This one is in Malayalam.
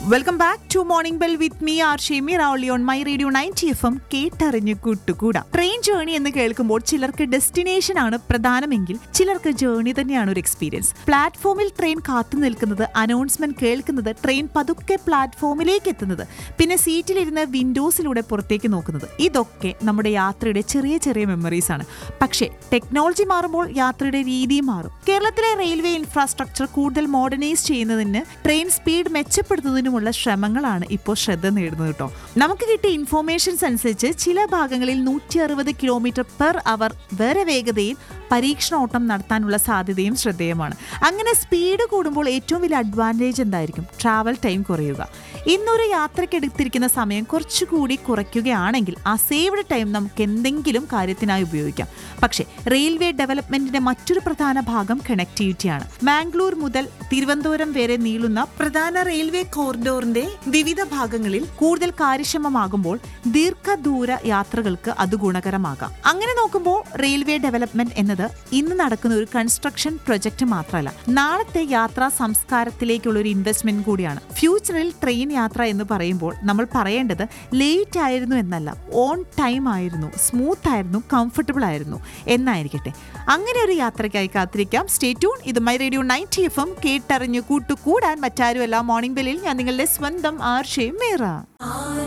welcome back to morning bell with me R Shemeer only on my radio ninety F M കേട്ടറിഞ്ഞ് കൂട്ടുകൂടാം ട്രെയിൻ ജേണി എന്ന് കേൾക്കുമ്പോൾ ചിലർക്ക് ഡെസ്റ്റിനേഷൻ ആണ് പ്രധാനമെങ്കിൽ ചിലർക്ക് ജേണി തന്നെയാണ് ഒരു എക്സ്പീരിയൻസ് പ്ലാറ്റ്ഫോമിൽ ട്രെയിൻ കാത്തു നിൽക്കുന്നത് അനൗൺസ്മെന്റ് കേൾക്കുന്നത് ട്രെയിൻ പതുക്കെ പ്ലാറ്റ്ഫോമിലേക്ക് എത്തുന്നത് പിന്നെ സീറ്റിലിരുന്ന് വിൻഡോസിലൂടെ പുറത്തേക്ക് നോക്കുന്നത് ഇതൊക്കെ നമ്മുടെ യാത്രയുടെ ചെറിയ ചെറിയ മെമ്മറീസ് ആണ് പക്ഷേ ടെക്നോളജി മാറുമ്പോൾ യാത്രയുടെ രീതിയും മാറും കേരളത്തിലെ റെയിൽവേ ഇൻഫ്രാസ്ട്രക്ചർ കൂടുതൽ മോഡേണൈസ് ചെയ്യുന്നതിന് ട്രെയിൻ സ്പീഡ് മെച്ചപ്പെടുത്തുന്നതിനുമുള്ള ശ്രമങ്ങളാണ് ഇപ്പോൾ ശ്രദ്ധ നേടുന്നത് കേട്ടോ നമുക്ക് കിട്ടിയ ഇൻഫോർമേഷൻസ് അനുസരിച്ച് ചില ഭാഗങ്ങളിൽ നൂറ്റി അറുപത് കിലോമീറ്റർ പെർ അവർ വേറെ വേഗതയിൽ പരീക്ഷണ ഓട്ടം നടത്താനുള്ള സാധ്യതയും ശ്രദ്ധേയമാണ് അങ്ങനെ സ്പീഡ് കൂടുമ്പോൾ ഏറ്റവും വലിയ അഡ്വാൻറ്റേജ് എന്തായിരിക്കും ട്രാവൽ ടൈം കുറയുക ഇന്നൊരു യാത്രയ്ക്ക് എടുത്തിരിക്കുന്ന സമയം കുറച്ചുകൂടി കുറയ്ക്കുകയാണെങ്കിൽ ആ സേവ്ഡ് ടൈം നമുക്ക് എന്തെങ്കിലും കാര്യത്തിനായി ഉപയോഗിക്കാം പക്ഷേ റെയിൽവേ ഡെവലപ്മെന്റിന്റെ മറ്റൊരു പ്രധാന ഭാഗം കണക്ടിവിറ്റിയാണ് മാംഗ്ലൂർ മുതൽ തിരുവനന്തപുരം വരെ നീളുന്ന പ്രധാന റെയിൽവേ കോറിഡോറിന്റെ വിവിധ ഭാഗങ്ങളിൽ കൂടുതൽ കാര്യക്ഷമമാകുമ്പോൾ ദീർഘദൂര യാത്രകൾക്ക് അത് ഗുണകരമാകാം അങ്ങനെ നോക്കുമ്പോൾ റെയിൽവേ ഡെവലപ്മെന്റ് എന്നത് ഇന്ന് നടക്കുന്ന ഒരു കൺസ്ട്രക്ഷൻ പ്രൊജക്ട് മാത്രമല്ല നാളത്തെ യാത്രാ സംസ്കാരത്തിലേക്കുള്ള ഒരു ഇൻവെസ്റ്റ്മെന്റ് കൂടിയാണ് ഫ്യൂച്ചറിൽ ട്രെയിൻ യാത്ര എന്ന് പറയുമ്പോൾ നമ്മൾ പറയേണ്ടത് ലേറ്റ് ആയിരുന്നു എന്നല്ല ഓൺ ടൈം ആയിരുന്നു സ്മൂത്ത് ആയിരുന്നു കംഫർട്ടബിൾ ആയിരുന്നു എന്നായിരിക്കട്ടെ അങ്ങനെ ഒരു യാത്രയ്ക്കായി കാത്തിരിക്കാം സ്റ്റേ ട്യൂൺ ഇത് my radio ninety F M കേട്ടറിഞ്ഞു കൂട്ടുകൂടാൻ മറ്റാരുമല്ല മോർണിംഗ് ബെല്ലിൽ ഞാൻ നിങ്ങളുടെ സ്വന്തം ആർഷയും മേറ